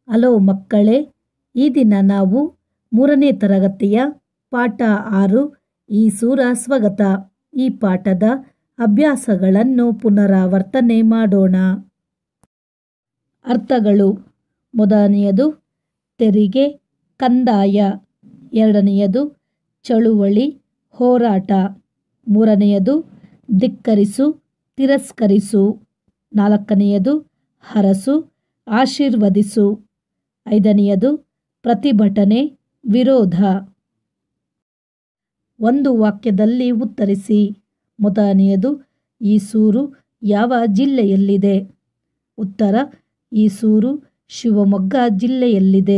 hello ಮಕ್ಕಳೇ ಈ ದಿನ ನಾವು ಮೂರನೇ ತರಗತಿಯ ಪಾಠ ಆರು ಈ ಸೂರ ಸ್ವಗತ ಈ ಪಾಠದ ಅಭ್ಯಾಸಗಳನ್ನು ಪುನರಾವರ್ತನೆ ಮಾಡೋಣ ಅರ್ಥಗಳು ಮೊದಲನೆಯದು ತೆರಿಗೆ ಕಂದಾಯ ಎರಡನೆಯದು ಚಳುವಳಿ ಹೋರಾಟ ಮೂರನೆಯದು ಧಿಕ್ಕರಿಸು ತಿರಸ್ಕರಿಸು ನಾಲ್ಕನೆಯದು ಹರಸು ಆಶೀರ್ವದಿಸು ಐದನೆಯದು ಪ್ರತಿಭಟನೆ ವಿರೋಧ ಒಂದು ವಾಕ್ಯದಲ್ಲಿ ಉತ್ತರಿಸಿ ಮೊದಲನೆಯದು ಈ ಸೂರು ಯಾವ ಜಿಲ್ಲೆಯಲ್ಲಿದೆ ಉತ್ತರ ಈ ಸೂರು ಶಿವಮೊಗ್ಗ ಜಿಲ್ಲೆಯಲ್ಲಿದೆ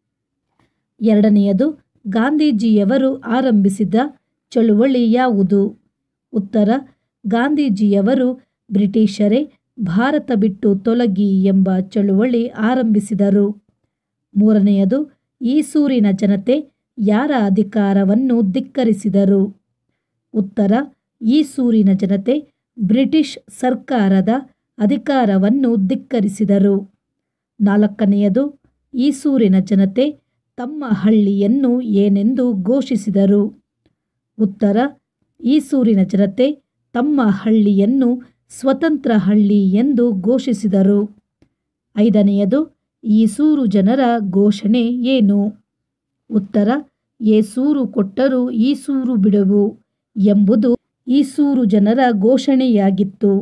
ಎರಡನೆಯದು ಗಾಂಧೀಜಿಯವರು ಆರಂಭಿಸಿದ ಚಳುವಳಿ ಯಾವುದು ಉತ್ತರ ಗಾಂಧೀಜಿಯವರು ಬ್ರಿಟಿಷರೇ ಭಾರತ ಬಿಟ್ಟು ತೊಲಗಿ ಎಂಬ ಚಳುವಳಿ ಆರಂಭಿಸಿದರು ಮೂರನೆಯದು ಈ ಸೂರಿನ ಜನತೆ ಯಾರ ಅಧಿಕಾರವನ್ನು ಧಿಕ್ಕರಿಸಿದರು ಉತ್ತರ ಈ ಸೂರಿನ ಜನತೆ ಬ್ರಿಟಿಷ್ ಸರ್ಕಾರದ ಅಧಿಕಾರವನ್ನು ಧಿಕ್ಕರಿಸಿದರು ನಾಲ್ಕನೆಯದು ಈ ಸೂರಿನ ಜನತೆ ತಮ್ಮ ಹಳ್ಳಿಯನ್ನು ಏನೆಂದು ಘೋಷಿಸಿದರು ಉತ್ತರ ಈ ಸೂರಿನ ಜನತೆ ತಮ್ಮ ಹಳ್ಳಿಯನ್ನು ಸ್ವತಂತ್ರ ಹಳ್ಳಿ ಎಂದು ಘೋಷಿಸಿದರು ಐದನೆಯದು ಈ ಸೂರು ಜನರ ಘೋಷಣೆ ಏನು ಉತ್ತರ ಏ ಸೂರು ಕೊಟ್ಟರೂ ಈ ಸೂರು ಬಿಡುವು ಎಂಬುದು ಈ ಸೂರು ಜನರ ಘೋಷಣೆಯಾಗಿತ್ತು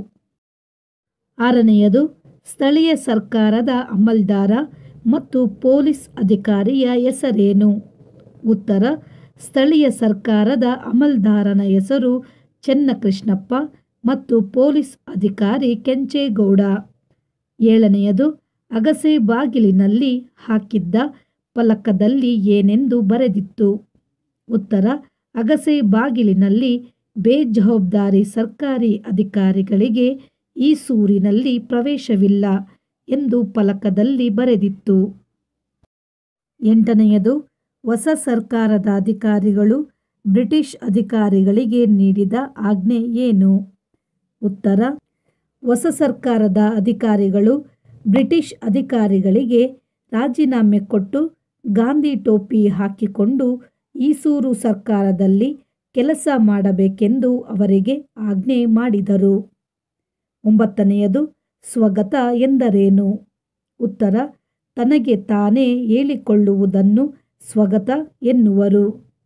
ಆರನೆಯದು ಸ್ಥಳೀಯ ಸರ್ಕಾರದ ಅಮಲ್ದಾರ ಮತ್ತು ಪೊಲೀಸ್ ಅಧಿಕಾರಿಯ ಹೆಸರೇನು ಉತ್ತರ ಸ್ಥಳೀಯ ಸರ್ಕಾರದ ಅಮಲ್ದಾರನ ಹೆಸರು ಚೆನ್ನಕೃಷ್ಣಪ್ಪ ಮತ್ತು ಪೊಲೀಸ್ ಅಧಿಕಾರಿ ಕೆಂಚೇಗೌಡ ಏಳನೆಯದು ಅಗಸೆ ಬಾಗಿಲಿನಲ್ಲಿ ಹಾಕಿದ್ದ ಫಲಕದಲ್ಲಿ ಏನೆಂದು ಬರೆದಿತ್ತು ಉತ್ತರ ಅಗಸೆ ಬಾಗಿಲಿನಲ್ಲಿ ಬೇಜವಾಬ್ದಾರಿ ಸರ್ಕಾರಿ ಅಧಿಕಾರಿಗಳಿಗೆ ಈ ಸೂರಿನಲ್ಲಿ ಪ್ರವೇಶವಿಲ್ಲ ಎಂದು ಫಲಕದಲ್ಲಿ ಬರೆದಿತ್ತು ಎಂಟನೆಯದು ಹೊಸ ಸರ್ಕಾರದ ಅಧಿಕಾರಿಗಳು ಬ್ರಿಟಿಷ್ ಅಧಿಕಾರಿಗಳಿಗೆ ನೀಡಿದ ಆಜ್ಞೆ ಏನು ಉತ್ತರ ಹೊಸ ಸರ್ಕಾರದ ಅಧಿಕಾರಿಗಳು ಬ್ರಿಟಿಷ್ ಅಧಿಕಾರಿಗಳಿಗೆ ರಾಜೀನಾಮೆ ಕೊಟ್ಟು ಗಾಂಧಿ ಟೋಪಿ ಹಾಕಿಕೊಂಡು ಈಸೂರು ಸರ್ಕಾರದಲ್ಲಿ ಕೆಲಸ ಮಾಡಬೇಕೆಂದು ಅವರಿಗೆ ಆಜ್ಞೆ ಮಾಡಿದರು ಒಂಬತ್ತನೆಯದು ಸ್ವಗತ ಎಂದರೇನು ಉತ್ತರ ತನಗೆ ತಾನೇ ಹೇಳಿಕೊಳ್ಳುವುದನ್ನು ಸ್ವಗತ ಎನ್ನುವರು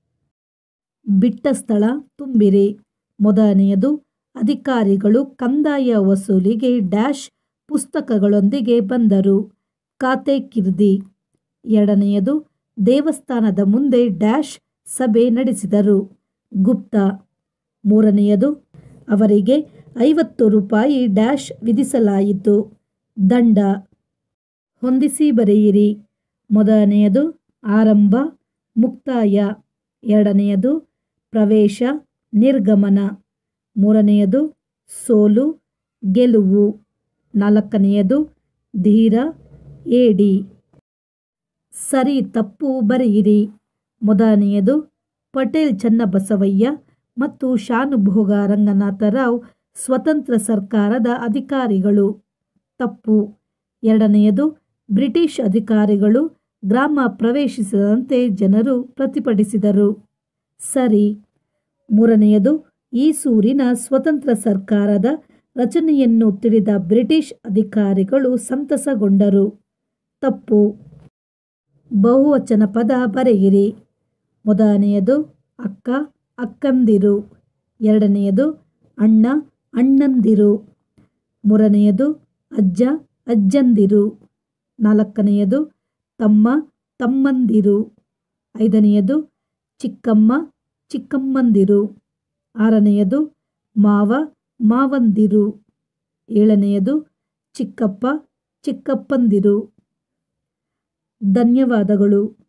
ಬಿಟ್ಟ ಸ್ಥಳ ತುಂಬಿರಿ ಮೊದಲನೆಯದು ಅಧಿಕಾರಿಗಳು ಕಂದಾಯ ವಸೂಲಿಗೆ ಡ್ಯಾಶ್ ಪುಸ್ತಕಗಳೊಂದಿಗೆ ಬಂದರು ಖಾತೆ ಕಿರ್ದಿ ಎರಡನೆಯದು ದೇವಸ್ಥಾನದ ಮುಂದೆ ಡ್ಯಾಶ್ ಸಭೆ ನಡೆಸಿದರು ಗುಪ್ತ ಮೂರನೆಯದು ಅವರಿಗೆ ಐವತ್ತು ರೂಪಾಯಿ ಡ್ಯಾಶ್ ವಿಧಿಸಲಾಯಿತು ದಂಡ ಹೊಂದಿಸಿ ಬರೆಯಿರಿ ಮೊದಲನೆಯದು ಆರಂಭ ಮುಕ್ತಾಯ ಎರಡನೆಯದು ಪ್ರವೇಶ ನಿರ್ಗಮನ ಮೂರನೆಯದು ಸೋಲು ಗೆಲುವು ನಾಲ್ಕನೆಯದು ಧೀರ ಏಡಿ ಸರಿ ತಪ್ಪು ಬರೆಯಿರಿ ಮೊದಲನೆಯದು ಪಟೇಲ್ ಚನ್ನಬಸವಯ್ಯ ಮತ್ತು ಶಾನುಭೋಗ ರಂಗನಾಥರಾವ್ ಸ್ವತಂತ್ರ ಸರ್ಕಾರದ ಅಧಿಕಾರಿಗಳು ತಪ್ಪು ಎರಡನೆಯದು ಬ್ರಿಟಿಷ್ ಅಧಿಕಾರಿಗಳು ಗ್ರಾಮ ಪ್ರವೇಶಿಸದಂತೆ ಜನರು ಪ್ರತಿಭಟಿಸಿದರು ಸರಿ ಮೂರನೆಯದು ಈ ಸೂರಿನ ಸ್ವತಂತ್ರ ಸರ್ಕಾರದ ರಚನೆಯನ್ನು ತಿಳಿದ ಬ್ರಿಟಿಷ್ ಅಧಿಕಾರಿಗಳು ಸಂತಸಗೊಂಡರು ತಪ್ಪು ಬಹುವಚನ ಪದ ಬರೆಯಿರಿ ಮೊದಲನೆಯದು ಅಕ್ಕ ಅಕ್ಕಂದಿರು ಎರಡನೆಯದು ಅಣ್ಣ ಅಣ್ಣಂದಿರು ಮೂರನೆಯದು ಅಜ್ಜ ಅಜ್ಜಂದಿರು ನಾಲ್ಕನೆಯದು ತಮ್ಮ ತಮ್ಮಂದಿರು ಐದನೆಯದು ಚಿಕ್ಕಮ್ಮ ಚಿಕ್ಕಮ್ಮಂದಿರು ಆರನೆಯದು ಮಾವ ಮಾವಂದಿರು ಏಳನೆಯದು ಚಿಕ್ಕಪ್ಪ ಚಿಕ್ಕಪ್ಪಂದಿರು ಧನ್ಯವಾದಗಳು